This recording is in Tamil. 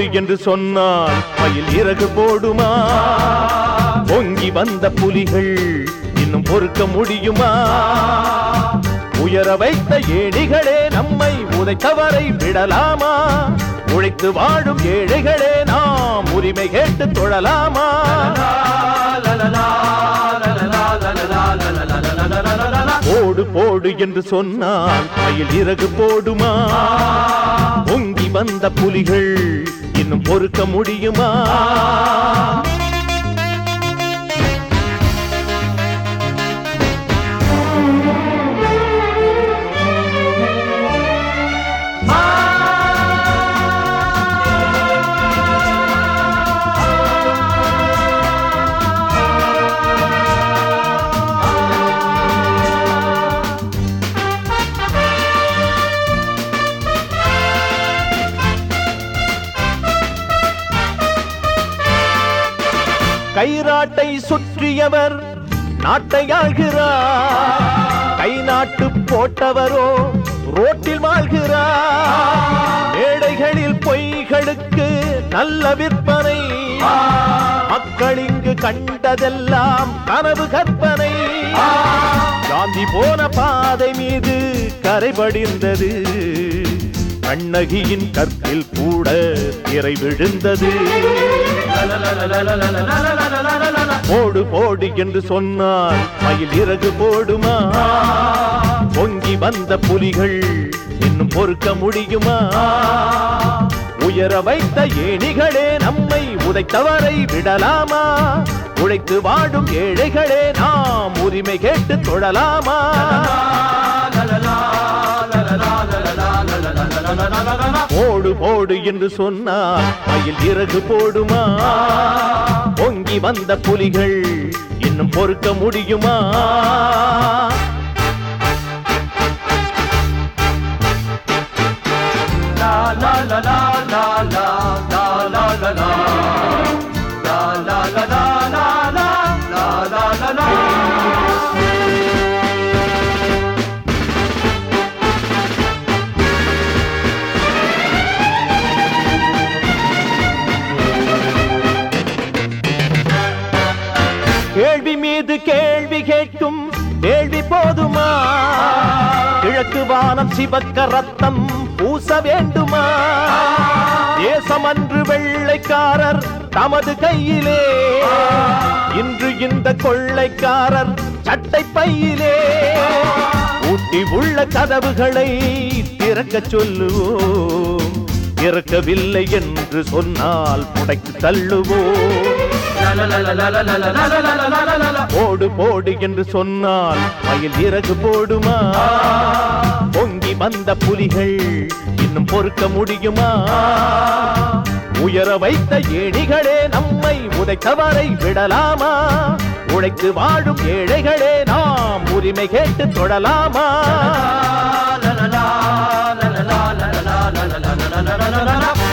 போடு என்று சொன்னால் மயில் இறகு போடுமா பொங்கி வந்த புலிகள் இன்னும் பொறுக்க முடியுமா உயர வைத்த ஏணிகளே நம்மை உதைத்தவரை விடலாமா உழைத்து வாழும் ஏழைகளே நாம் உரிமை கேட்டு தொழலாமா போடு போடு என்று சொன்னால் மயில் இறகு போடுமா பொங்கி வந்த புலிகள் இன்னும் பொறுக்க முடியுமா கைராட்டை சுற்றியவர் நாட்டை ஆள்கிறார் கை நாட்டு போட்டவரோ ரோட்டில் வாழ்கிறார் மேடைகளில் பொய்களுக்கு நல்ல விற்பனை மக்கள் இங்கு கண்டதெல்லாம் கனவு கற்பனை காந்தி போன பாதை மீது கரைபடிந்தது கண்ணகியின் கற்பில் கூட திரை விழுந்தது போடு போடு என்று சொன்னால் மயில் இறகு போடுமா பொங்கி வந்த புலிகள் இன்னும் பொறுக்க முடியுமா உயர வைத்த ஏணிகளே நம்மை உதைத்தவரை விடலாமா உழைத்து வாடும் ஏழைகளே நாம் உரிமை கேட்டு தொழலாமா போடு போடு என்று சொன்னால் மயில் இறகு போடுமா பொங்கி வந்த புலிகள் இன்னும் பொறுக்க முடியுமா கேள்வி மீது கேள்வி கேட்கும் கேள்வி போதுமா கிழக்கு வானம் சிவக்க ரத்தம் பூச வேண்டுமா தேசமன்று வெள்ளைக்காரர் தமது கையிலே இன்று இந்த கொள்ளைக்காரர் சட்டை பையிலே ஊட்டி உள்ள கதவுகளை திறக்க சொல்லுவோம் திறக்கவில்லை என்று சொன்னால் புடைக்கு தள்ளுவோம் போடு போடு என்று சொன்னால் மயில் இறகு போடுமா பொங்கி வந்த புலிகள் இன்னும் பொறுக்க முடியுமா உயர வைத்த ஏணிகளே நம்மை உதைத்தவரை விடலாமா உழைத்து வாழும் ஏழைகளே நாம் உரிமை கேட்டு தொழலாமா la la la la la la la la la la la la la la la